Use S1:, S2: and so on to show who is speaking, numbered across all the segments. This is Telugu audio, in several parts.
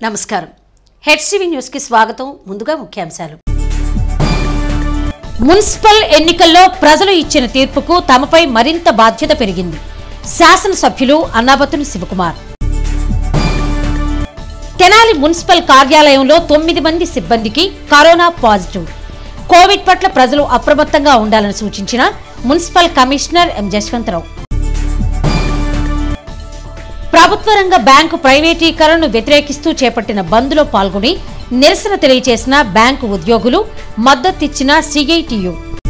S1: నమస్కారం హెచ్సివి న్యూస్ కి స్వాగతం ముందుగా ముఖ్యాంశాలు మున్సిపల్ ఎన్నికల్లో ప్రజలు ఇచ్చిన తీర్పుకు తమపై మరింత బాధ్యత పెరిగింది శాసనసభ్యులు అన్నాబతుని శివకుమార్ తెనాలి మున్సిపల్ కార్యాలయంలో తొమ్మిది మంది సిబ్బందికి కరోనా పాజిటివ్ కోవిడ్ పట్ల ప్రజలు అప్రమత్తంగా ఉండాలని సూచించిన మున్సిపల్ కమిషనర్ ఎం జశ్వంతరావు ప్రభుత్వ రంగ బ్యాంకు ప్రైవేటీకరణను వ్యతిరేకిస్తూ చేపట్టిన బంద్లో పాల్గొని నిరసన తెలియజేసిన బ్యాంకు ఉద్యోగులు మద్దతిచ్చిన సిఐటియు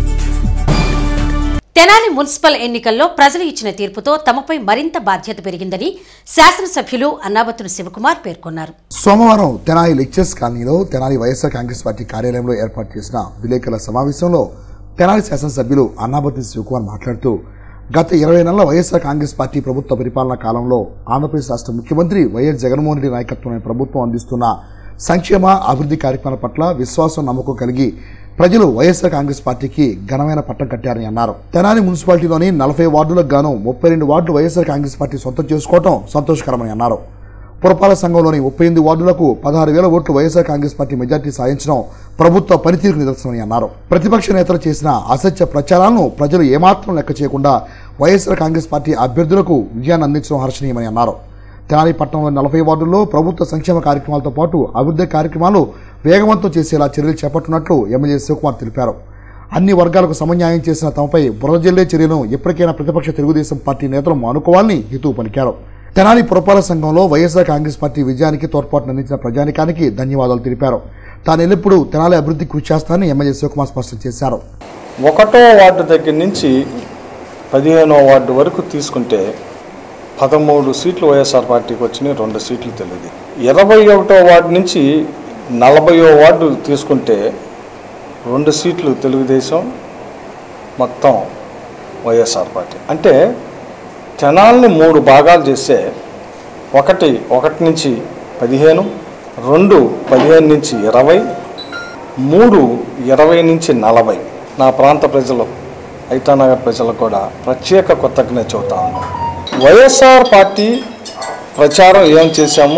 S1: తెనాలి మున్సిపల్ ఎన్నికల్లో ప్రజలు ఇచ్చిన తీర్పుతో తమపై మరింత బాధ్యత పెరిగిందని శాసనసభ్యులు అన్నాబతుని శివకుమార్ పేర్కొన్నారు
S2: సోమవారం తెనాలి లెక్చర్స్ కాలనీలో తెనాలి వైఎస్ఆర్ కాంగ్రెస్ పార్టీ కార్యాలయంలో ఏర్పాటు చేసిన విలేకరుల సమావేశంలో తెనాలి శాసనసభ్యులు అన్నాబతి శివకుమార్ మాట్లాడుతూ గత ఇరవై నెలల వైఎస్ఆర్ కాంగ్రెస్ పార్టీ ప్రభుత్వ పరిపాలనా కాలంలో ఆంధ్రప్రదేశ్ రాష్ట్ర ముఖ్యమంత్రి వైఎస్ జగన్మోహన్ రెడ్డి నాయకత్వంలోని ప్రభుత్వం అందిస్తున్న సంక్షేమ అభివృద్ధి కార్యక్రమాల పట్ల విశ్వాసం నమ్మకం కలిగి ప్రజలు వైఎస్ఆర్ కాంగ్రెస్ పార్టీకి ఘనమైన పట్టం కట్టారని అన్నారు తెనాలి మున్సిపాలిటీలోని నలభై వార్డులకు గాను ముప్పై రెండు వార్డులు వైఎస్ఆర్ కాంగ్రెస్ పార్టీ సొంతం చేసుకోవడం సంతోషకరమని అన్నారు పురపాలక సంఘంలోని ముప్పై ఎనిమిది వార్డులకు పదహారు వేల ఓట్లు వైఎస్ఆర్ కాంగ్రెస్ పార్టీ మెజార్టీ సాధించడం ప్రభుత్వ పనితీరుకు నిదర్శనమని అన్నారు ప్రతిపక్ష నేతలు చేసిన అసత్య ప్రచారాలను ప్రజలు ఏమాత్రం లెక్క చేయకుండా వైఎస్ఆర్ కాంగ్రెస్ పార్టీ అభ్యర్థులకు విజయాన్ని అందించడం హర్షణీయమని అన్నారు తెనాలి పట్టణంలోని నలభై వార్డుల్లో ప్రభుత్వ సంక్షేమ కార్యక్రమాలతో పాటు అభివృద్ధి కార్యక్రమాలు వేగవంతం చేసేలా చర్యలు చేపట్టినట్లు ఎమ్మెల్యే శివకుమార్ తెలిపారు అన్ని వర్గాలకు సమన్యాయం చేసిన తమపై బురదజల్లే చర్యలను ఎప్పటికైనా ప్రతిపక్ష తెలుగుదేశం పార్టీ నేతలు మానుకోవాలని హితవు పలికారు తెనాలి పురపాలక సంఘంలో వైఎస్ఆర్ కాంగ్రెస్ పార్టీ విజయానికి తోడ్పాటును అందించిన ప్రజానికానికి ధన్యవాదాలు తెలిపారు తాను ఎల్లప్పుడూ తెనాలి అభివృద్ధి కృషి చేస్తానని ఎమ్మెల్యే శివకుమార్ స్పష్టం చేశారు
S3: ఒకటో వార్డు దగ్గర నుంచి పదిహేనో వార్డు వరకు తీసుకుంటే పదమూడు సీట్లు వైఎస్ఆర్ పార్టీకి వచ్చినాయి రెండు సీట్లు తెలియదు ఇరవై ఒకటో వార్డు నుంచి నలభయో వార్డు తీసుకుంటే రెండు సీట్లు తెలుగుదేశం మొత్తం వైఎస్ఆర్ పార్టీ అంటే జనాల్ని మూడు భాగాలు చేస్తే ఒకటి ఒకటి నుంచి పదిహేను రెండు పదిహేను నుంచి ఇరవై మూడు ఇరవై నుంచి నలభై నా ప్రాంత ప్రజలు ఐతానగర్ ప్రజలకు కూడా ప్రత్యేక కొత్తగానే చెబుతా ఉన్నాం వైఎస్ఆర్ పార్టీ ప్రచారం ఏం చేశాము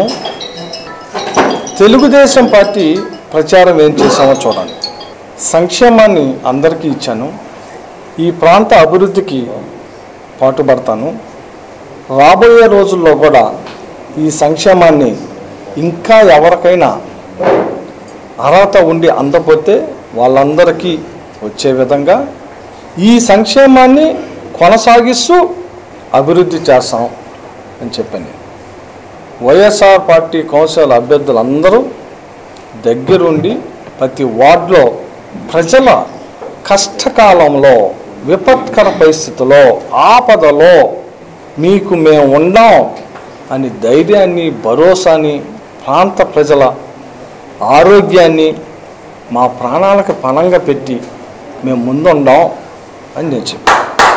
S3: తెలుగుదేశం పార్టీ ప్రచారం ఏం చేశామో చూడండి సంక్షేమాన్ని అందరికీ ఇచ్చాను ఈ ప్రాంత అభివృద్ధికి పాటుపడతాను రాబోయే రోజుల్లో కూడా ఈ సంక్షేమాన్ని ఇంకా ఎవరికైనా అర్హత ఉండి అందపోతే వాళ్ళందరికీ వచ్చే విధంగా ఈ సంక్షేమాన్ని కొనసాగిస్తూ అభివృద్ధి చేస్తాం అని చెప్పండి వైఎస్ఆర్ పార్టీ కౌన్సిల్ అభ్యర్థులందరూ దగ్గరుండి ప్రతి వార్డులో ప్రజల కష్టకాలంలో విపత్కర పరిస్థితిలో ఆపదలో మీకు మేము ఉండాం అని ధైర్యాన్ని భరోసాని ప్రాంత ప్రజల ఆరోగ్యాన్ని మా ప్రాణాలకు పణంగా పెట్టి మేము ముందుండాం అని నేను చెప్పాను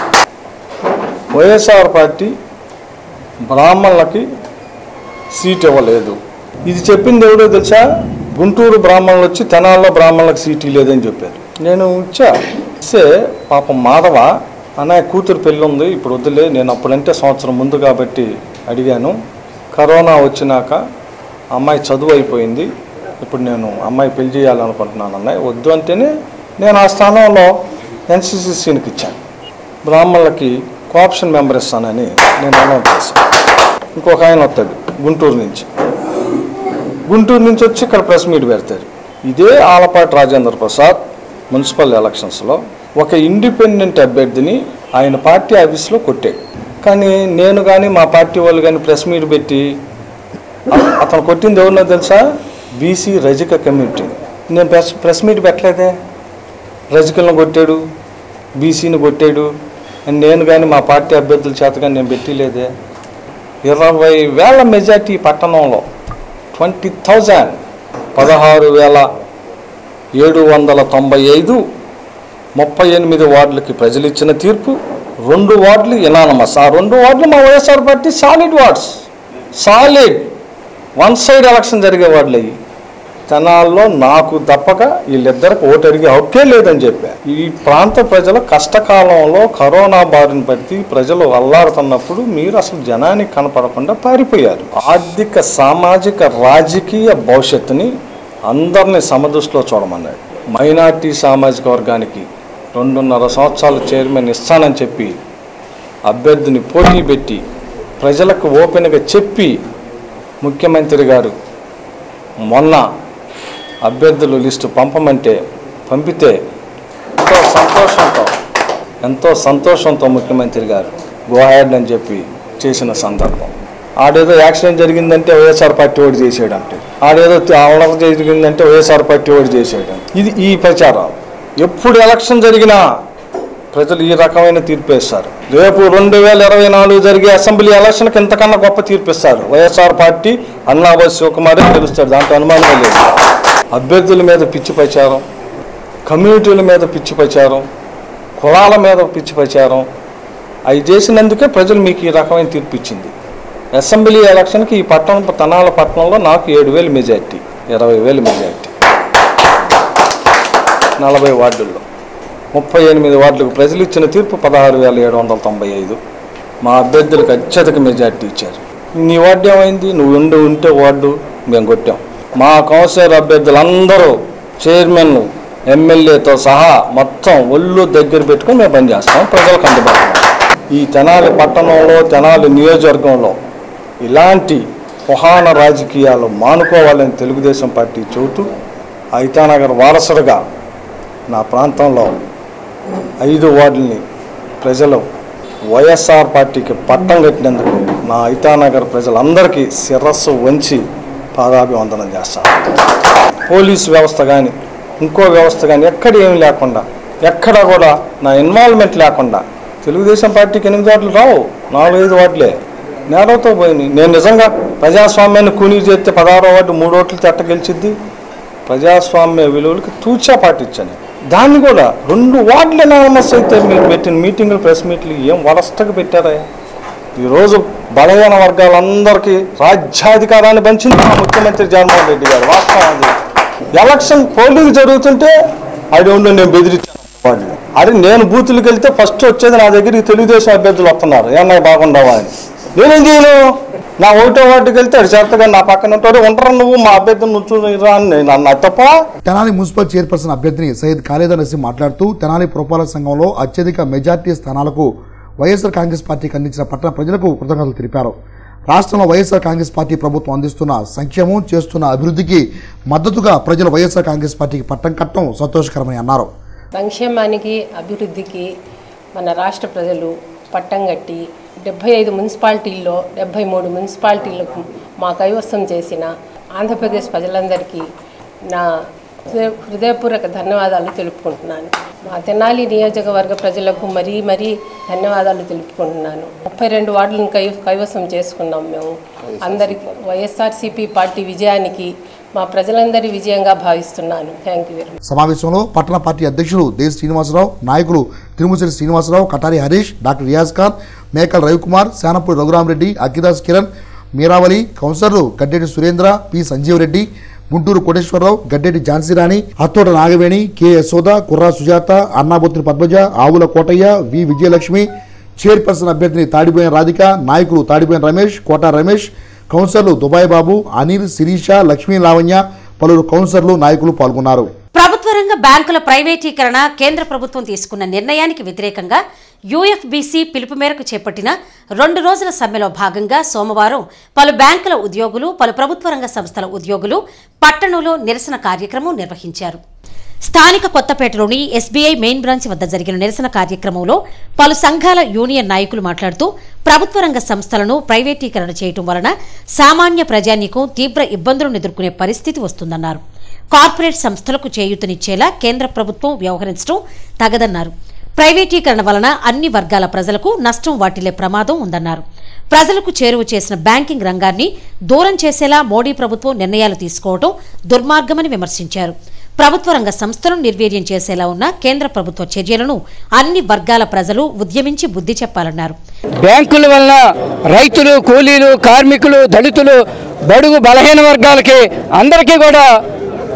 S3: వైఎస్ఆర్ పార్టీ బ్రాహ్మణులకి సీట్ ఇవ్వలేదు ఇది చెప్పింది ఎవడో తెలుసా గుంటూరు బ్రాహ్మణులు వచ్చి తెనాల్లో బ్రాహ్మణులకు సీట్ లేదని చెప్పారు నేను ఇచ్చా ఇస్తే పాపం మాధవ అన్నయ్య కూతురు పెళ్ళి ఉంది ఇప్పుడు వద్దులే నేను అప్పుడంటే సంవత్సరం ముందు కాబట్టి అడిగాను కరోనా వచ్చినాక అమ్మాయి చదువు అయిపోయింది ఇప్పుడు నేను అమ్మాయి పెళ్లి చేయాలనుకుంటున్నాను అన్నయ్య వద్దు అంటేనే నేను ఆ స్థానంలో ఎన్సీసీ సీన్కి ఇచ్చాను బ్రాహ్మణులకి కోఆప్షన్ మెంబర్ ఇస్తానని నేను అనౌన్స్ చేశాను ఇంకొక ఆయన వస్తాడు గుంటూరు నుంచి గుంటూరు నుంచి వచ్చి ఇక్కడ ప్రెస్ మీట్ పెడతారు ఇదే ఆలపాటి రాజేంద్ర ప్రసాద్ మున్సిపల్ ఎలక్షన్స్లో ఒక ఇండిపెండెంట్ అభ్యర్థిని ఆయన పార్టీ ఆఫీస్లో కొట్టాడు కానీ నేను కానీ మా పార్టీ వాళ్ళు కానీ ప్రెస్ మీట్ పెట్టి అ- అతను కొట్టింది ఎవరినో తెలుసా బీసీ రజిక కమ్యూనిటీ నేను ప్రెస్ ప్రెస్ మీట్ పెట్టలేదే రజికలను కొట్టాడు బీసీని కొట్టాడు అని నేను కానీ మా పార్టీ అభ్యర్థుల చేత కానీ నేను పెట్టలేదే ఇరవై వేల మెజార్టీ పట్టణంలో ట్వంటీ థౌజండ్ పదహారు వేల ఏడు వందల తొంభై ఐదు ముప్పై ఎనిమిది వార్డులకి ప్రజలు ఇచ్చిన తీర్పు రెండు వార్డులు ఇనానమస్ ఆ రెండు వార్డులు మా YSR party solid wards solid one side election జరిగే వార్డులు అయ్యి తెనాల్లో నాకు తప్పక వీళ్ళిద్దరికి ఓటు అడిగే హక్కే లేదని చెప్పా ఈ ప్రాంత ప్రజల కష్టకాలంలో కరోనా బారిన పట్టి ప్రజలు అల్లాడుతున్నప్పుడు మీరు అసలు జనానికి కనపడకుండా పారిపోయారు ఆర్థిక సామాజిక రాజకీయ భవిష్యత్తుని అందరినీ సమదృష్టిలో చూడమన్నాడు మైనార్టీ సామాజిక వర్గానికి రెండున్నర సంవత్సరాలు చైర్మన్ ఇస్తానని చెప్పి అభ్యర్థిని పోటీ పెట్టి ప్రజలకు ఓపెన్గా చెప్పి ముఖ్యమంత్రి గారు మొన్న అభ్యర్థులు లిస్టు పంపమంటే పంపితే ఎంతో సంతోషంతో ఎంతో సంతోషంతో ముఖ్యమంత్రి గారు గోహాడ్ అని చెప్పి చేసిన సందర్భం ఆడేదో యాక్సిడెంట్ జరిగిందంటే వైఎస్ఆర్ పార్టీ ఓటు చేసాడంటే ఆడేదో అల్లరి జరిగిందంటే వైఎస్ఆర్ పార్టీ ఓటు చేసాడు ఇది ఈ ప్రచారం ఎప్పుడు ఎలక్షన్ జరిగినా ప్రజలు ఈ రకమైన తీర్పు ఇస్తారు రేపు రెండు వేల ఇరవై నాలుగు జరిగే అసెంబ్లీ ఎలక్షన్కి ఇంతకన్నా గొప్ప తీర్పు ఇస్తారు వైఎస్ఆర్ పార్టీ అన్నాబాద్ శివకుమారే గెలుస్తాడు దాంట్లో అనుమానమే లేదు అభ్యర్థుల మీద పిచ్చి ప్రచారం కమ్యూనిటీల మీద పిచ్చి ప్రచారం కులాల మీద పిచ్చి ప్రచారం అవి చేసినందుకే ప్రజలు మీకు ఈ రకమైన తీర్పు ఇచ్చింది అసెంబ్లీ ఎలక్షన్కి ఈ పట్టణం తనాల పట్టణంలో నాకు ఏడు వేలు మెజార్టీ ఇరవై వేలు మెజార్టీ నలభై వార్డుల్లో ముప్పై ఎనిమిది వార్డులకు ప్రజలు ఇచ్చిన తీర్పు పదహారు వేల ఏడు వందల తొంభై ఐదు మా అభ్యర్థులకు అత్యధిక మెజార్టీ ఇచ్చారు నీ వార్డు ఏమైంది నువ్వు ఉండి ఉంటే వార్డు మేము కొట్టాం మా కౌన్సిలర్ అభ్యర్థులందరూ చైర్మన్ ఎమ్మెల్యేతో సహా మొత్తం ఒళ్ళు దగ్గర పెట్టుకొని మేము పనిచేస్తాం ప్రజలకు అందుబాటులో ఈ తెనాలి పట్టణంలో తెనాలి నియోజకవర్గంలో ఇలాంటి కుహాన రాజకీయాలు మానుకోవాలని తెలుగుదేశం పార్టీ చెబుతూ ఐతానగర్ వారసుడుగా నా ప్రాంతంలో ఐదు వార్డుల్ని ప్రజలు వైఎస్ఆర్ పార్టీకి పట్టం కట్టినందుకు నా ఐతానగర్ ప్రజలందరికీ శిరస్సు వంచి పాదాభివందనం చేస్తాను పోలీస్ వ్యవస్థ కానీ ఇంకో వ్యవస్థ కానీ ఎక్కడ ఏమి లేకుండా ఎక్కడ కూడా నా ఇన్వాల్వ్మెంట్ లేకుండా తెలుగుదేశం పార్టీకి ఎనిమిది వార్డులు రావు నాలుగైదు వార్డులే నేరతో పోయినాయి నేను నిజంగా ప్రజాస్వామ్యాన్ని కూనీ చేస్తే పదహారో వార్డు మూడు ఓట్లు తెట్ట గెలిచిద్ది ప్రజాస్వామ్య విలువలకి తూచా పాటించాను దాన్ని కూడా రెండు వార్డులు ఎనానమస్ అయితే మీరు పెట్టిన మీటింగులు ప్రెస్ మీట్లు ఏం వరస్టగా పెట్టారా ఈరోజు బలహీన వర్గాలందరికీ రాజ్యాధికారాన్ని పంచింది మా ముఖ్యమంత్రి జగన్మోహన్ రెడ్డి గారు వాస్తవం అది ఎలక్షన్ పోలింగ్ జరుగుతుంటే అది ఉండి నేను బెదిరించాను వాళ్ళు అరే నేను బూతులకు వెళ్తే ఫస్ట్ వచ్చేది నా దగ్గర ఈ తెలుగుదేశం అభ్యర్థులు వస్తున్నారు ఏమన్నా బాగుండవా అని నేనేం చేయను నా ఒకటో వార్డుకి వెళ్తే అడు చేతగా నా పక్కన ఉంటారు ఉంటారు నువ్వు మా అభ్యర్థిని నుంచురా అని నేను అన్నా తప్ప
S2: తెనాలి మున్సిపల్ చైర్పర్సన్ అభ్యర్థిని సయ్యద్ ఖాళీదా నసీం మాట్లాడుతూ తెనాలి పురపాలక సంఘంలో అత్యధిక మెజార్టీ స్థానాలకు వైఎస్ఆర్ కాంగ్రెస్ పార్టీకి అందించిన పట్టణ ప్రజలకు కృతజ్ఞతలు తెలిపారు రాష్ట్రంలో వైఎస్ఆర్ కాంగ్రెస్ పార్టీ ప్రభుత్వం అందిస్తున్న సంక్షేమం చేస్తున్న అభివృద్ధికి మద్దతుగా ప్రజలు వైఎస్ఆర్ కాంగ్రెస్ పార్టీకి పట్టం కట్టడం సంతోషకరమని అన్నారు
S4: సంక్షేమానికి అభివృద్ధికి మన రాష్ట్ర ప్రజలు పట్టం కట్టి డెబ్భై ఐదు మున్సిపాలిటీల్లో డెబ్భై మూడు మున్సిపాలిటీలకు మా కైవసం చేసిన ఆంధ్రప్రదేశ్ ప్రజలందరికీ నా హృదయ- హృదయపూర్వక ధన్యవాదాలు తెలుపుకుంటున్నాను మా తెనాలి నియోజకవర్గ ప్రజలకు మరీ మరీ ధన్యవాదాలు తెలుపుకుంటున్నాను ముప్పై రెండు వార్డులను కై కైవసం చేసుకున్నాం మేము అందరికి వైఎస్ఆర్సీపీ పార్టీ విజయానికి మా ప్రజలందరి విజయంగా భావిస్తున్నాను థ్యాంక్ యూ వెరీ మచ్
S2: సమావేశంలో పట్టణ పార్టీ అధ్యక్షులు దేశ్ శ్రీనివాసరావు నాయకులు తిరుమూసిరి శ్రీనివాసరావు కటారి హరీష్ డాక్టర్ రియాజ్ ఖాన్ మేకల్ రవికుమార్ శానపూడి రఘురామరెడ్డి అక్కిదాస్ కిరణ్ మీరావళి కౌన్సిలర్లు గడ్డెటి సురేంద్ర పి సంజీవ్ రెడ్డి గుంటూరు కోటేశ్వరరావు గడ్డెటి ఝాన్సీరాణి అత్తోట నాగవేణి కె యశోద కుర్రా సుజాత అన్నాబొత్తిని పద్మజ ఆవుల కోటయ్య వి విజయలక్ష్మి చైర్పర్సన్ అభ్యర్థిని తాడిపోయిన రాధిక నాయకులు తాడిపోయిన రమేష్ కోట రమేష్ కౌన్సిలర్లు దుబాయ్ బాబు అనిల్ శిరీష లక్ష్మీ లావణ్య పలువురు కౌన్సిలర్లు నాయకులు పాల్గొన్నారు
S1: ప్రభుత్వ రంగ బ్యాంకుల ప్రైవేటీకరణ కేంద్ర ప్రభుత్వం తీసుకున్న నిర్ణయానికి వ్యతిరేకంగా యూఎఫ్బీసీ పిలుపు మేరకు చేపట్టిన రెండు రోజుల సమ్మెలో భాగంగా సోమవారం పలు బ్యాంకుల ఉద్యోగులు పలు ప్రభుత్వ రంగ సంస్థల ఉద్యోగులు పట్టణంలో నిరసన కార్యక్రమం నిర్వహించారు స్థానిక కొత్తపేటలోని ఎస్బీఐ మెయిన్ బ్రాంచ్ వద్ద జరిగిన నిరసన కార్యక్రమంలో పలు సంఘాల యూనియన్ నాయకులు మాట్లాడుతూ ప్రభుత్వ రంగ సంస్థలను ప్రైవేటీకరణ చేయటం వలన సామాన్య ప్రజానీకం తీవ్ర ఇబ్బందులను ఎదుర్కొనే పరిస్థితి వస్తుందన్నారు కార్పొరేట్ సంస్థలకు చేయూతనిచ్చేలా కేంద్ర ప్రభుత్వం వ్యవహరించడం తగదన్నారు ప్రైవేటీకరణ వలన అన్ని వర్గాల ప్రజలకు నష్టం వాటిల్లే ప్రమాదం ఉందన్నారు ప్రజలకు చేరువ చేసిన బ్యాంకింగ్ రంగాన్ని దూరం చేసేలా మోడీ ప్రభుత్వం నిర్ణయాలు తీసుకోవడం దుర్మార్గమని విమర్శించారు ప్రభుత్వ రంగ సంస్థలను నిర్వీర్యం చేసేలా ఉన్న కేంద్ర ప్రభుత్వ చర్యలను అన్ని వర్గాల ప్రజలు ఉద్యమించి బుద్ధి చెప్పాలన్నారు
S5: బ్యాంకుల వలన రైతులు కూలీలు కార్మికులు దళితులు బడుగు బలహీన వర్గాలకి అందరికీ కూడా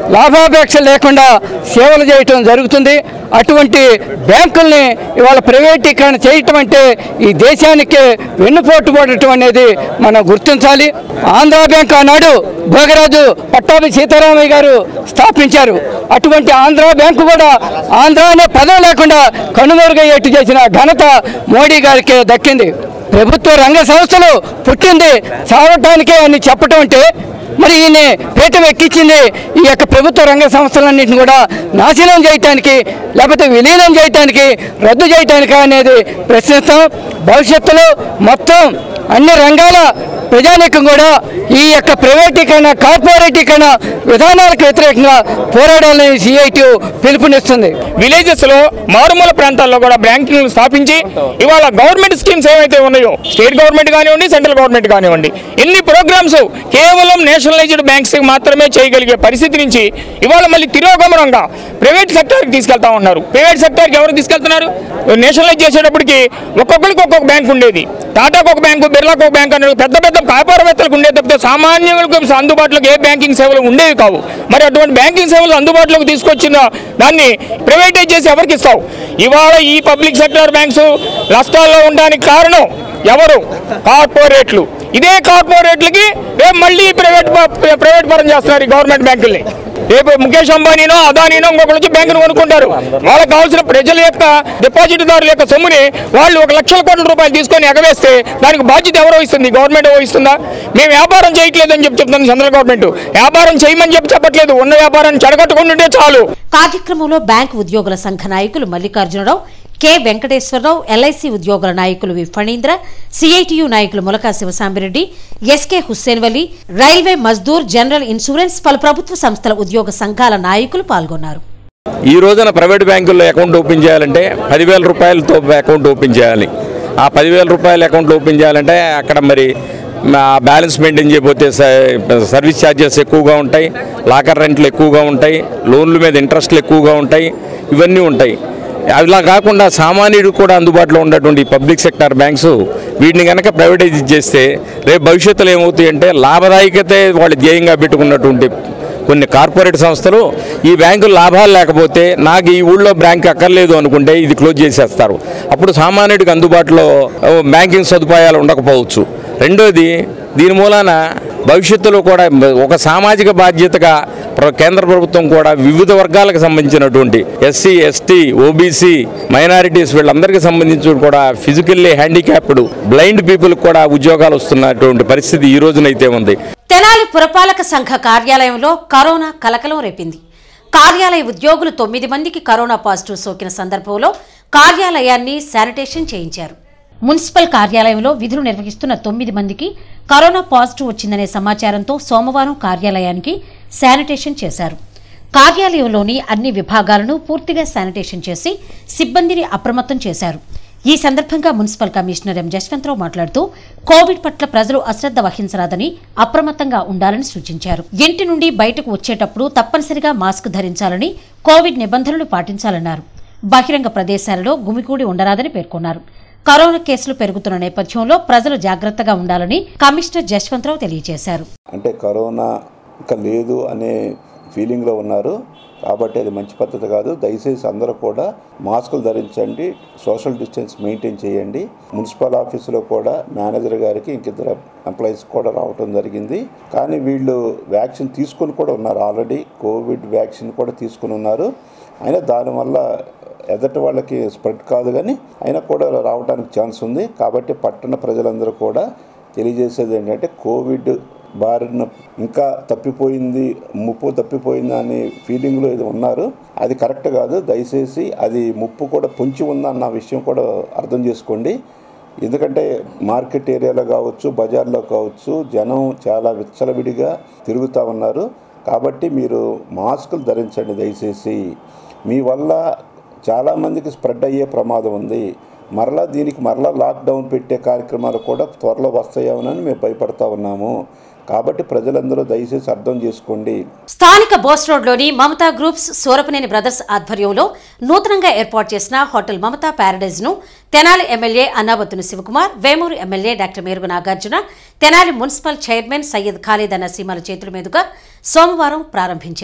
S5: లాభాపేక్ష లేకుండా సేవలు చేయటం జరుగుతుంది అటువంటి బ్యాంకుల్ని ఇవాళ ప్రైవేటీకరణ చేయటం అంటే ఈ దేశానికి వెన్నుపోటు పడటం అనేది మనం గుర్తించాలి ఆంధ్ర బ్యాంక్ ఆనాడు భోగరాజు పట్టాభి సీతారామయ్య గారు స్థాపించారు అటువంటి ఆంధ్ర బ్యాంకు కూడా ఆంధ్ర అనే పదం లేకుండా కనుమరుగయ్యేట్టు చేసిన ఘనత మోడీ గారికి దక్కింది ప్రభుత్వ రంగ సంస్థలు పుట్టింది చావటానికే అని చెప్పటం అంటే మరి ఈయన పీఠం ఎక్కించింది ఈ యొక్క ప్రభుత్వ రంగ సంస్థలన్నింటిని కూడా నాశనం చేయటానికి లేకపోతే విలీనం చేయటానికి రద్దు చేయటానికి అనేది ప్రశ్నిస్తాం భవిష్యత్తులో మొత్తం అన్ని రంగాల ప్రజానీకం కూడా ఈ యొక్క ప్రైవేటీకరణ కార్పొరేటీకరణ విధానాలకు వ్యతిరేకంగా పోరాడాలని సిఐటి పిలుపునిస్తుంది
S6: విలేజెస్ లో మారుమూల ప్రాంతాల్లో కూడా బ్యాంకింగ్ స్థాపించి ఇవాళ గవర్నమెంట్ స్కీమ్స్ ఏవైతే ఉన్నాయో స్టేట్ గవర్నమెంట్ కానివ్వండి సెంట్రల్ గవర్నమెంట్ కానివ్వండి ఎన్ని ప్రోగ్రామ్స్ కేవలం నేషనలైజ్డ్ బ్యాంక్స్ మాత్రమే చేయగలిగే పరిస్థితి నుంచి ఇవాళ మళ్ళీ తిరోగమనంగా ప్రైవేట్ సెక్టార్కి తీసుకెళ్తా ఉన్నారు ప్రైవేట్ సెక్టార్కి ఎవరు తీసుకెళ్తున్నారు నేషనలైజ్ చేసేటప్పటికి ఒక్కొక్కరికి ఒక్కొక్క బ్యాంక్ ఉండేది టాటాకు ఒక బ్యాంకు బిర్లాకు ఒక బ్యాంక్ అనేది పెద్ద పెద్ద వ్యాపారవేత్తలకు ఉండేది తప్పితే సామాన్యులకు అందుబాటులోకి ఏ బ్యాంకింగ్ సేవలు ఉండేవి కావు మరి అటువంటి బ్యాంకింగ్ సేవలు అందుబాటులోకి తీసుకొచ్చిన దాన్ని ప్రైవేటైజ్ చేసి ఎవరికి ఇస్తావు ఇవాళ ఈ పబ్లిక్ సెక్టర్ బ్యాంక్స్ నష్టాల్లో ఉండడానికి కారణం ఎవరు కార్పొరేట్లు ఇదే కార్పొరేట్లకి రేపు మళ్ళీ ప్రైవేట్ ప- ప్రైవేట్ పరం చేస్తున్నారు ఈ గవర్నమెంట్ బ్యాంకుల్ని రేపు ముఖేష్ అంబానీనో అదానీనో ఇంకొకరు వచ్చి బ్యాంకును కొనుక్కుంటారు వాళ్ళకి కావాల్సిన ప్రజల యొక్క డిపాజిట్దారుల యొక్క సొమ్ముని వాళ్ళు ఒక లక్షల కోట్ల రూపాయలు తీసుకొని ఎగవేస్తే దానికి బాధ్యత ఎవరో ఇస్తుంది గవర్నమెంట్ వహిస్తుందా మేము వ్యాపారం చేయట్లేదని చెప్పి చెప్తుంది సెంట్రల్ గవర్నమెంట్ వ్యాపారం చేయమని చెప్పి చెప్పట్లేదు ఉన్న వ్యాపారాన్ని చెడగొట్టుకుంటుంటే చాలు
S1: కార్యక్రమంలో బ్యాంకు ఉద్యోగుల సంఘ నాయకులు మల్లికార్జునరావు కె వెంకటేశ్వరరావు ఎల్ఐసి ఉద్యోగుల నాయకులు వి ఫణీంద్ర సిఐటియు నాయకులు Mulaka Sivasambireddy SK Hussain Vali railway Mazdoor general insurance పలు ప్రభుత్వ సంస్థల ఉద్యోగ సంఘాల నాయకులు పాల్గొన్నారు
S7: ఈ రోజున ప్రైవేట్ బ్యాంకుల్లో అకౌంట్ ఓపెన్ చేయాలంటే పదివేల రూపాయలతో అకౌంట్ ఓపెన్ చేయాలి ఆ పదివేల రూపాయల అకౌంట్ ఓపెన్ చేయాలంటే అక్కడ మరి మా బ్యాలెన్స్ మెయింటైన్ చేయకపోతే స- సర్వీస్ ఛార్జెస్ ఎక్కువగా ఉంటాయి లాకర్ రెంట్లు ఎక్కువగా ఉంటాయి లోన్ల మీద ఇంట్రెస్ట్లు ఎక్కువగా ఉంటాయి ఇవన్నీ ఉంటాయి అలా కాకుండా సామాన్యుడు కూడా అందుబాటులో ఉన్నటువంటి పబ్లిక్ సెక్టార్ బ్యాంక్స్ వీటిని కనుక ప్రైవేటైజ్ చేస్తే రేపు భవిష్యత్తులో ఏమవుతాయి అంటే లాభదాయకతే వాళ్ళు ధ్యేయంగా పెట్టుకున్నటువంటి కొన్ని కార్పొరేట్ సంస్థలు ఈ బ్యాంకులు లాభాలు లేకపోతే నాకు ఈ ఊళ్ళో బ్యాంక్ అక్కర్లేదు అనుకుంటే ఇది క్లోజ్ చేసేస్తారు అప్పుడు సామాన్యుడికి అందుబాటులో ఓ, బ్యాంకింగ్ సదుపాయాలు ఉండకపోవచ్చు రెండోది దీని మూలాన భవిష్యత్తులో కూడా ఒక సామాజిక బాధ్యతగా ప్ర- కేంద్ర ప్రభుత్వం కూడా వివిధ వర్గాలకు సంబంధించినటువంటి ఎస్సీ ఎస్టీ ఓబీసీ మైనారిటీస్ వీళ్ళందరికీ సంబంధించి కూడా ఫిజికల్లీ హ్యాండిక్యాప్డ్ బ్లైండ్ పీపుల్ కూడా ఉద్యోగాలు వస్తున్నటువంటి పరిస్థితి ఈ రోజునైతే ఉంది
S1: తెనాలి పురపాలక సంఘ కార్యాలయంలో కరోనా కలకలం రేపింది కార్యాలయ ఉద్యోగులు తొమ్మిది మందికి కరోనా పాజిటివ్ సోకిన సందర్భంలో కార్యాలయాన్ని శానిటేషన్ చేయించారు మున్సిపల్ కార్యాలయంలో విధులు నిర్వహిస్తున్న తొమ్మిది మందికి కరోనా పాజిటివ్ వచ్చిందనే సమాచారంతో సోమవారం కార్యాలయానికి శానిటేషన్ చేశారు కార్యాలయంలోని అన్ని విభాగాలను పూర్తిగా శానిటేషన్ చేసి సిబ్బందిని అప్రమత్తం చేశారు ఈ సందర్భంగా మున్సిపల్ కమిషనర్ ఎం జస్వంతరావు మాట్లాడుతూ కోవిడ్ పట్ల ప్రజలు అశ్రద్ధ వహించరాదని అప్రమత్తంగా ఉండాలని సూచించారు ఇంటి నుండి బయటకు వచ్చేటప్పుడు తప్పనిసరిగా మాస్క్ ధరించాలని కోవిడ్ నిబంధనలు పాటించాలన్నారు బహిరంగ ప్రదేశాలలో గుమికూడి ఉండరాదని పేర్కొన్నారు కరోనా కేసులు పెరుగుతున్న నేపథ్యంలో ప్రజలు జాగ్రత్తగా ఉండాలని కమిషనర్ జస్వంతరావు తెలియజేశారు
S8: అంటే కరోనా ఇంకా లేదు అనే ఫీలింగ్లో ఉన్నారు కాబట్టి అది మంచి పద్ధతి కాదు దయచేసి అందరూ కూడా మాస్కులు ధరించండి సోషల్ డిస్టెన్స్ మెయింటైన్ చేయండి మున్సిపల్ ఆఫీసులో కూడా మేనేజర్ గారికి ఇంకిద్దరు ఎంప్లాయీస్ కూడా రావటం జరిగింది కానీ వీళ్ళు వ్యాక్సిన్ తీసుకుని కూడా ఉన్నారు ఆల్రెడీ కోవిడ్ వ్యాక్సిన్ కూడా తీసుకుని ఉన్నారు అయినా దానివల్ల ఎదటి వాళ్ళకి స్ప్రెడ్ కాదు కానీ అయినా కూడా రావడానికి ఛాన్స్ ఉంది కాబట్టి పట్టణ ప్రజలందరూ కూడా తెలియజేసేది ఏంటంటే కోవిడ్ బారిన ఇంకా తప్పిపోయింది ముప్పు తప్పిపోయింది అనే ఫీలింగ్లో ఇది ఉన్నారు అది కరెక్ట్ కాదు దయచేసి అది ముప్పు కూడా పొంచి ఉందన్న విషయం కూడా అర్థం చేసుకోండి ఎందుకంటే మార్కెట్ ఏరియాలో కావచ్చు బజార్లో కావచ్చు జనం చాలా విచ్చలవిడిగా తిరుగుతూ ఉన్నారు కాబట్టి మీరు మాస్కులు ధరించండి దయచేసి మీ వల్ల చాలామందికి స్ప్రెడ్ అయ్యే ప్రమాదం ఉంది మరలా దీనికి మరలా లాక్డౌన్ పెట్టే కార్యక్రమాలు కూడా త్వరలో వస్తాయేమోనని మేము భయపడతా ఉన్నాము కాబట్టి ప్రజలందరూ దయచేసి అర్థం చేసుకోండి
S1: స్థానిక బోస్ రోడ్లోని మమతా గ్రూప్స్ సూరపనేని బ్రదర్స్ ఆధ్వర్యంలో నూతనంగా ఏర్పాటు చేసిన హోటల్ మమతా ప్యారడైజ్ ను Tenali MLA Annabattuni Sivakumar Vemuru MLA doctor Merugu Nagarjuna Tenali municipal chairman Syed Khalid నసీమాల చేతుల మీదుగా సోమవారం ప్రారంభించారు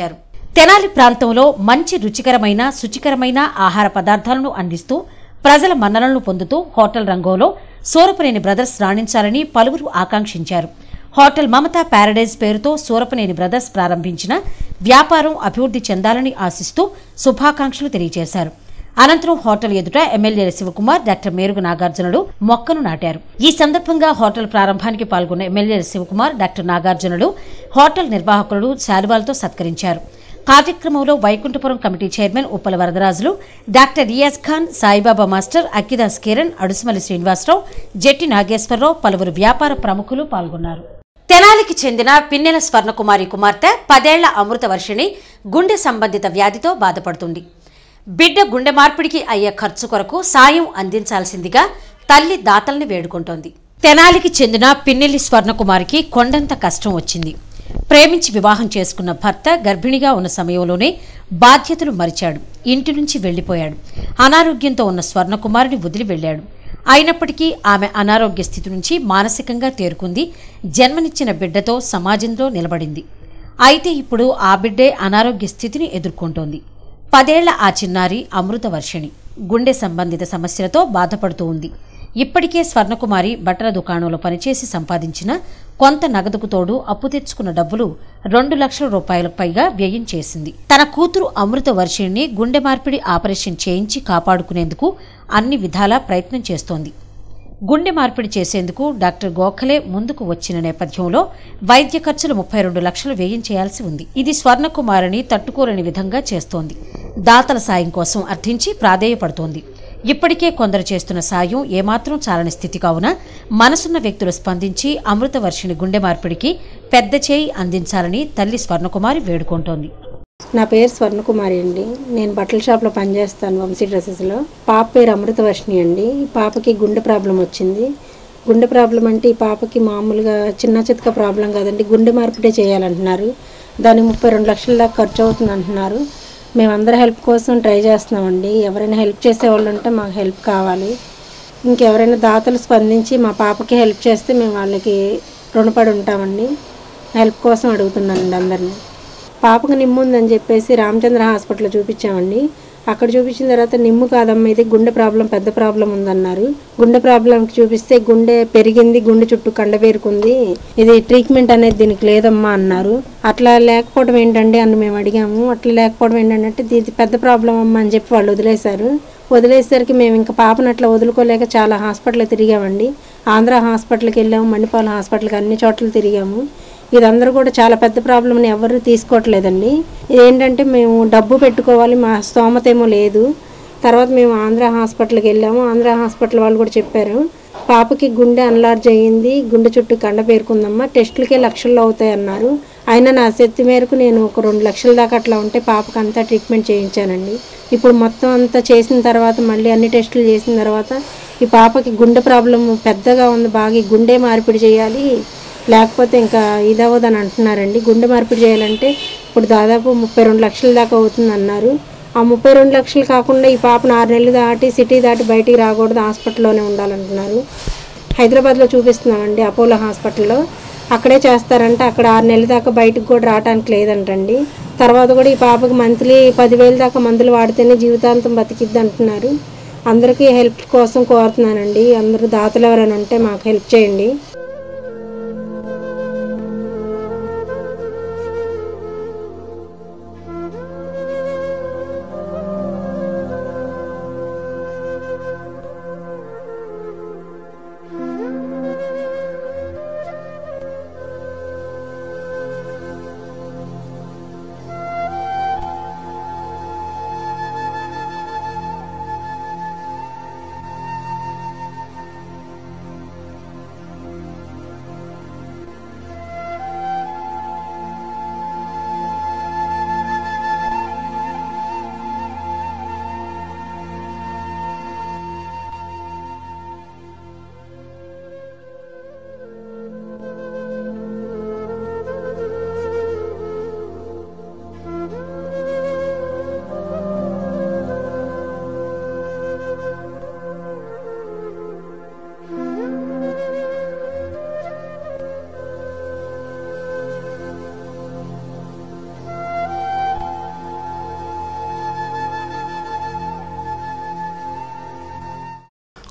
S1: తెనాలి ప్రాంతంలో మంచి రుచికరమైన శుచికరమైన ఆహార పదార్థాలను అందిస్తూ ప్రజల మన్ననలను పొందుతూ హోటల్ రంగంలో సూరపనేని బ్రదర్స్ రాణించాలని పలువురు ఆకాంక్షించారు హోటల్ మమతా ప్యారడైజ్ పేరుతో సూరపనేని బ్రదర్స్ ప్రారంభించిన వ్యాపారం అభివృద్ధి చెందాలని ఆశిస్తూ శుభాకాంక్షలు తెలియజేశారు అనంతరం హోటల్ ఎదుట ఎమ్మెల్యే శివకుమార్ డాక్టర్ మేరుగు నాగార్జునులు మొక్కను నాటారు ఈ సందర్భంగా హోటల్ ప్రారంభానికి పాల్గొన్న ఎమ్మెల్యే శివకుమార్ డాక్టర్ నాగార్జునులు హోటల్ నిర్వాహకులు శాలువాలతో సత్కరించారు కార్యక్రమంలో Vaikunthapuram committee chairman Uppala Varadarajulu doctor Riyaz Khan Saibaba master Akkidas Kiran Adusumalli Srinivasarao Jetti Nageswararao పలువురు వ్యాపార ప్రముఖులు పాల్గొన్నారు తెనాలికి చెందిన పిన్నెల స్వర్ణకుమారి కుమార్తె పదేళ్ల అమృత వర్షిణి గుండె సంబంధిత వ్యాధితో బాధపడుతుంది బిడ్డ గుండె మార్పిడికి అయ్యే ఖర్చు కొరకు సాయం అందించాల్సిందిగా తల్లి దాతల్ని వేడుకుంటోంది తెనాలికి చెందిన పిన్నెల్లి స్వర్ణకుమారికి కొండంత కష్టం వచ్చింది ప్రేమించి వివాహం చేసుకున్న భర్త గర్భిణిగా ఉన్న సమయంలోనే బాధ్యతలు మరిచాడు ఇంటి నుంచి వెళ్లిపోయాడు అనారోగ్యంతో ఉన్న స్వర్ణకుమారిని వదిలి వెళ్ళాడు అయినప్పటికీ ఆమె అనారోగ్య స్థితి నుంచి మానసికంగా తేరుకుంది జన్మనిచ్చిన బిడ్డతో సమాజంలో నిలబడింది అయితే ఇప్పుడు ఆ బిడ్డే అనారోగ్య స్థితిని ఎదుర్కొంటోంది పదేళ్ల ఆ చిన్నారి అమృత వర్షిణి గుండె సంబంధిత సమస్యలతో బాధపడుతూ ఉంది ఇప్పటికే స్వర్ణకుమారి బట్టల దుకాణంలో పనిచేసి సంపాదించిన కొంత నగదుకు తోడు అప్పు తెచ్చుకున్న డబ్బులు రెండు లక్షల రూపాయలకు పైగా వ్యయం చేసింది తన కూతురు అమృత వర్షిణిని గుండె మార్పిడి ఆపరేషన్ చేయించి కాపాడుకునేందుకు అన్ని విధాలా ప్రయత్నం చేస్తోంది గుండె మార్పిడి చేసేందుకు డాక్టర్ గోఖలే ముందుకు వచ్చిన నేపథ్యంలో వైద్య ఖర్చులు ముప్పై రెండు లక్షలు వ్యయం చేయాల్సి ఉంది ఇది స్వర్ణకుమారిని తట్టుకోలేని విధంగా చేస్తోంది దాతల సాయం కోసం అర్థించి ప్రాధేయపడుతోంది ఇప్పటికే కొందరు చేస్తున్న సాయం ఏమాత్రం చాలని స్థితి కావున మనసున్న వ్యక్తులు స్పందించి అమృతవర్షిణి గుండె మార్పిడికి పెద్ద చేయి అందించాలని తల్లి స్వర్ణకుమారి వేడుకుంటోంది
S9: నా పేరు స్వర్ణకుమారి అండి నేను బట్టల షాప్లో పనిచేస్తాను వంశీ డ్రెస్సెస్లో పాప పేరు అమృతవర్షిణి అండి ఈ పాపకి గుండె ప్రాబ్లం వచ్చింది గుండె ప్రాబ్లం అంటే ఈ పాపకి మామూలుగా చిన్న చితక ప్రాబ్లం కాదండి గుండె మార్పిడే చేయాలంటున్నారు దానికి ముప్పై రెండు లక్షల దాకా ఖర్చు అవుతుంది అంటున్నారు మేమందరం హెల్ప్ కోసం ట్రై చేస్తున్నామండి ఎవరైనా హెల్ప్ చేసే వాళ్ళు ఉంటే మాకు హెల్ప్ కావాలి ఇంకెవరైనా దాతలు స్పందించి మా పాపకి హెల్ప్ చేస్తే మేము వాళ్ళకి రుణపడి ఉంటామండి హెల్ప్ కోసం అడుగుతున్నానండి అందరినీ పాపకు నిమ్ము ఉందని చెప్పేసి రామచంద్ర హాస్పిటల్లో చూపించామండి అక్కడ చూపించిన తర్వాత నిమ్ము కాదమ్మా ఇది గుండె ప్రాబ్లం పెద్ద ప్రాబ్లం ఉందన్నారు గుండె ప్రాబ్లంకి చూపిస్తే గుండె పెరిగింది గుండె చుట్టూ కండ పేరుకుంది ఇది ట్రీట్మెంట్ అనేది దీనికి లేదమ్మా అన్నారు అట్లా లేకపోవడం ఏంటండి అని మేము అడిగాము అట్లా లేకపోవడం ఏంటంటే ఇది పెద్ద ప్రాబ్లం అమ్మా అని చెప్పి వాళ్ళు వదిలేశారు వదిలేసరికి మేము ఇంకా పాపను అట్లా వదులుకోలేక చాలా హాస్పిటల్ తిరిగామండి ఆంధ్ర హాస్పిటల్కి వెళ్ళాము మణిపాల్ హాస్పిటల్కి అన్ని చోట్ల తిరిగాము ఇదందరూ కూడా చాలా పెద్ద ప్రాబ్లమ్ని ఎవరు తీసుకోవట్లేదండి ఏంటంటే మేము డబ్బు పెట్టుకోవాలి మా స్తోమత ఏమో లేదు తర్వాత మేము ఆంధ్ర హాస్పిటల్కి వెళ్ళాము ఆంధ్ర హాస్పిటల్ వాళ్ళు కూడా చెప్పారు పాపకి గుండె అన్లార్జ్ అయ్యింది గుండె చుట్టూ కండ పేరుకుందమ్మా టెస్టులకే లక్షల్లో అవుతాయి అన్నారు అయినా నా శక్తి మేరకు నేను ఒక రెండు లక్షల దాకా అట్లా ఉంటే పాపకి అంతా ట్రీట్మెంట్ చేయించానండి ఇప్పుడు మొత్తం అంతా చేసిన తర్వాత మళ్ళీ అన్ని టెస్టులు చేసిన తర్వాత ఈ పాపకి గుండె ప్రాబ్లం పెద్దగా ఉంది బాగా ఈ గుండె మార్పిడి చేయాలి లేకపోతే ఇంకా ఇదవ్వదని అంటున్నారండి గుండె మార్పిడి చేయాలంటే ఇప్పుడు దాదాపు ముప్పై రెండు లక్షల దాకా అవుతుంది అన్నారు ఆ ముప్పై రెండు లక్షలు కాకుండా ఈ పాపను ఆరు నెలలు దాటి సిటీ దాటి బయటికి రాకూడదు హాస్పిటల్లోనే ఉండాలంటున్నారు హైదరాబాద్లో చూపిస్తున్నామండి అపోలో హాస్పిటల్లో అక్కడే చేస్తారంటే అక్కడ ఆరు నెలల దాకా బయటకు కూడా రావడానికి లేదంటండి తర్వాత కూడా ఈ పాపకి మంత్లీ పదివేలు దాకా మందులు వాడితేనే జీవితాంతం బతికిద్ది అంటున్నారు అందరికీ హెల్ప్ కోసం కోరుతున్నానండి అందరూ దాతలు ఎవరైనా ఉంటే మాకు హెల్ప్ చేయండి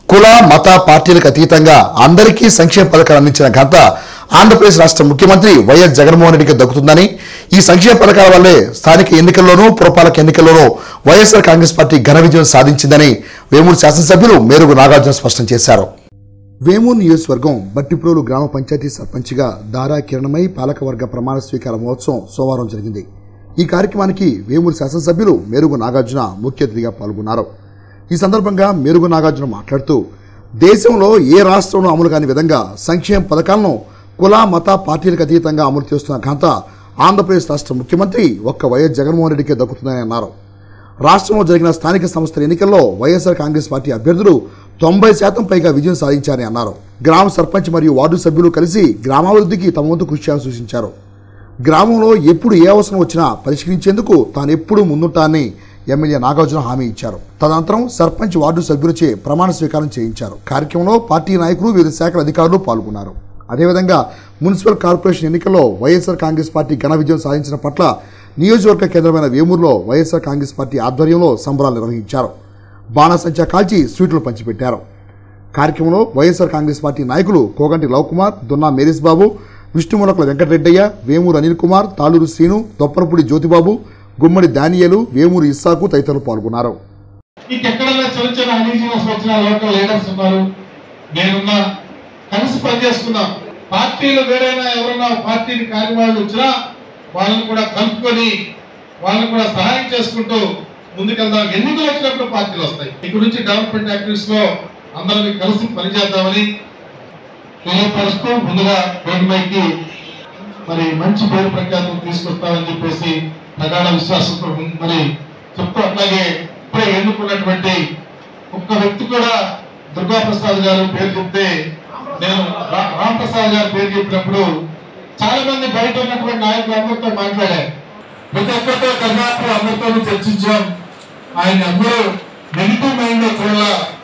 S2: కుల మత పార్టీలకు అతీతంగా అందరికీ సంక్షేమ పథకాలు అందించిన ఘనత ఆంధ్రప్రదేశ్ రాష్ట్ర ముఖ్యమంత్రి వైఎస్ జగన్మోహన్ రెడ్డికి దక్కుతుందని ఈ సంక్షేమ పథకాల వల్లే స్థానిక ఎన్నికల్లోనూ పురపాలక ఎన్నికల్లోనూ వైఎస్ఆర్ కాంగ్రెస్ పార్టీ ఘన విజయం సాధించిందని వేమూరు శాసనసభ్యులు మేరుగు నాగార్జున స్పష్టం చేశారు వేమూరు నియోజకవర్గం బట్టిప్రోలు గ్రామ పంచాయతీ సర్పంచ్గా దారా కిరణమై పాలకవర్గ ప్రమాణ స్వీకార మహోత్సవం సోమవారం జరిగింది ఈ కార్యక్రమానికి వేమూరు శాసనసభ్యులు మేరుగు నాగార్జున ముఖ్య అతిథిగా పాల్గొన్నారు ఈ సందర్భంగా మేరుగు నాగార్జున మాట్లాడుతూ దేశంలో ఏ రాష్ట్రంలో అమలు కాని విధంగా సంక్షేమ పథకాలను కుల మత పార్టీలకు అతీతంగా అమలు చేస్తున్న ఘనత ఆంధ్రప్రదేశ్ రాష్ట్ర ముఖ్యమంత్రి ఒక్క వైఎస్ జగన్మోహన్ రెడ్డికే దక్కుతుందని అన్నారు రాష్ట్రంలో జరిగిన స్థానిక సంస్థల ఎన్నికల్లో వైఎస్ఆర్ కాంగ్రెస్ పార్టీ అభ్యర్థులు తొంభై శాతం పైగా విజయం సాధించారని అన్నారు గ్రామ సర్పంచ్ మరియు వార్డు సభ్యులు కలిసి గ్రామాభివృద్ధికి తమ వంతు కృషి చేయాలని సూచించారు గ్రామంలో ఎప్పుడు ఏ అవసరం వచ్చినా పరిష్కరించేందుకు తాను ఎప్పుడూ ముందుంటానని ఎమ్మెల్యే నాగార్జున హామీ ఇచ్చారు తదనంతరం సర్పంచ్ వార్డు సభ్యులచే ప్రమాణ స్వీకారం చేయించారు కార్యక్రమంలో పార్టీ నాయకులు వివిధ శాఖల అధికారులు పాల్గొన్నారు అదేవిధంగా మున్సిపల్ కార్పొరేషన్ ఎన్నికల్లో వైఎస్ఆర్ కాంగ్రెస్ పార్టీ ఘన విజయం సాధించిన పట్ల నియోజకవర్గ కేంద్రమైన వేమూరులో వైఎస్ఆర్ కాంగ్రెస్ పార్టీ ఆధ్వర్యంలో సంబరాలు నిర్వహించారు బాణసంచా కాల్చి స్వీట్లు పంచిపెట్టారు కార్యక్రమంలో వైఎస్ఆర్ కాంగ్రెస్ పార్టీ నాయకులు కోగంటి లవకుమార్ దున్నా మేరీస్ బాబు విష్ణుములకల వెంకటరెడ్డయ్య వేమూరు అనిల్ కుమార్ తాలూరు శ్రీను దొప్పరపూడి జ్యోతిబాబు గుమ్మడి దానియలు వేమూరు ఇస్సాకు తదితరులు పాల్గొన్నారు
S10: ఇంకెక్కడన్నా చిన్న చిన్న అనీజీనెస్ వచ్చిన లోకల్ లీడర్స్ ఉన్నారు నేనున్నా కలిసి పనిచేసుకుందాం పార్టీలు వేరైనా ఎవరైనా పార్టీని కాని వాళ్ళు వచ్చినా వాళ్ళని కూడా కలుపుకొని వాళ్ళని కూడా సహాయం చేసుకుంటూ ముందుకెళ్దాం ఎన్నికలు వచ్చినప్పుడు పార్టీలు వస్తాయి ఇక్కడ నుంచి డెవలప్మెంట్ యాక్టివిటీస్ లో అందరం కలిసి పనిచేద్దామని తెలియపరుస్తూ ముందుగా రోడ్డు పైకి మరి మంచి పేరు ప్రఖ్యాతం తీసుకొస్తామని చెప్పేసి ప్రగాఢ విశ్వాసంతో మరి చెప్తూ అట్లాగే ఇప్పుడే ఎన్నుకున్నటువంటి ఒక్క వ్యక్తి కూడా దుర్గా ప్రసాద్ గారు పేరు చెప్తే నేను రా- రామ్ ప్రసాద్ గారు పేరు చెప్పినప్పుడు చాలా మంది బయట ఉన్నటువంటి నాయకులు అందరితో మాట్లాడారు ప్రతి ఒక్కరితో కర్ణాటక అందరితో చర్చించాం ఆయన అందరూ నెగిటివ్ మైండ్ లో చూడాల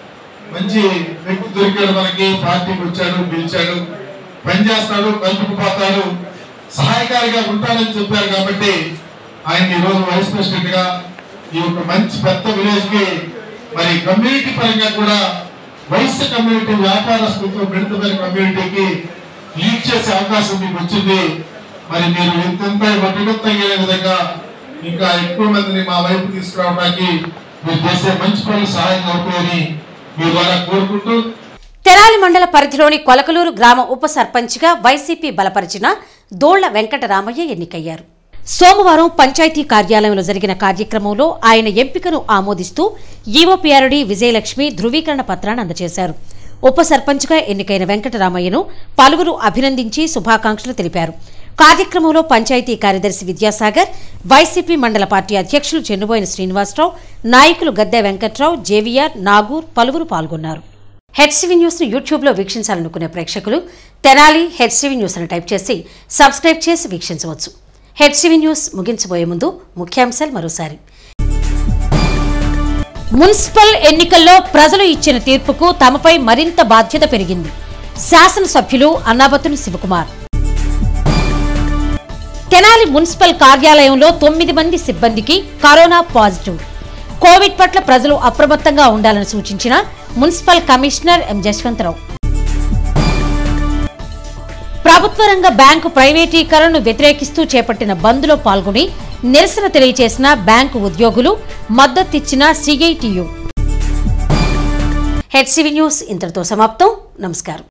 S10: మంచి వ్యక్తి దొరికాడు మనకి పార్టీకి వచ్చాడు పిలిచాడు పనిచేస్తాడు కలుపుకుపోతాడు సహాయకారిగా ఉంటాడని చెప్పారు కాబట్టి ఆయన ఈ రోజు వైస్ ప్రెసిడెంట్ గా ఈ యొక్క మంచి పెద్ద విలేజ్ కి మరి కమ్యూనిటీ పరంగా కూడా వయస్సు కమ్యూనిటీ వ్యాపారస్తులతో మిడతమైన కమ్యూనిటీకి లీడ్ చేసే అవకాశం మీకు వచ్చింది మరి మీరు ఎంతెంత ఒడ్డుగొత్తయ్యే విధంగా ఇంకా ఎక్కువ మందిని మా వైపు తీసుకురావడానికి మీరు చేసే మంచి పనులు సహాయం అవుతాయని మీ ద్వారా కోరుకుంటూ
S1: తెనాలి మండల పరిధిలోని కొలకలూరు గ్రామ ఉప సర్పంచ్గా వైసీపీ బలపరిచిన దోళ్ల వెంకటరామయ్య ఎన్నికయ్యారు సోమవారం పంచాయతీ కార్యాలయంలో జరిగిన కార్యక్రమంలో ఆయన ఎంపికను ఆమోదిస్తూ ఈవోపీఆర్డీ విజయలక్ష్మి ధృవీకరణ పత్రాన్ని అందజేశారు ఉప సర్పంచ్గా ఎన్నికైన వెంకటరామయ్యను పలువురు అభినందించి శుభాకాంక్షలు తెలిపారు కార్యక్రమంలో పంచాయతీ కార్యదర్శి విద్యాసాగర్ వైసీపీ మండల పార్టీ అధ్యక్షులు చెన్నుబోయిన శ్రీనివాసరావు నాయకులు గద్దె వెంకట్రావు జేవీఆర్ నాగూర్ పలువురు పాల్గొన్నారు హెచ్సివి న్యూస్ ను యూట్యూబ్లో వీక్షించాలనుకునే ప్రేక్షకులు తెనాలి హెచ్సివి న్యూస్ అని టైప్ చేసి సబ్స్క్రైబ్ చేసి వీక్షించవచ్చు హెచ్సివి న్యూస్ ముగించబోయే ముందు ముఖ్యాంశాలు మరోసారి మున్సిపల్ ఎన్నికల్లో ప్రజలు ఇచ్చిన తీర్పుకు తమపై మరింత బాధ్యత పెరిగింది శాసనసభ్యులు అన్నాబతుని శివకుమార్ తెనాలి మున్సిపల్ కార్యాలయంలో తొమ్మిది మంది సిబ్బందికి కరోనా పాజిటివ్ కోవిడ్ పట్ల ప్రజలు అప్రమత్తంగా ఉండాలని సూచించిన మున్సిపల్ కమిషనర్ ఎం జశ్వంతరావు ప్రభుత్వ రంగ బ్యాంకు ప్రైవేటీకరణను వ్యతిరేకిస్తూ చేపట్టిన బంద్లో పాల్గొని నిరసన తెలియజేసిన బ్యాంకు ఉద్యోగులు మద్దతిచ్చిన సిఐటియు హెచ్సివి న్యూస్ ఇంతటితో సమాప్తం నమస్కారం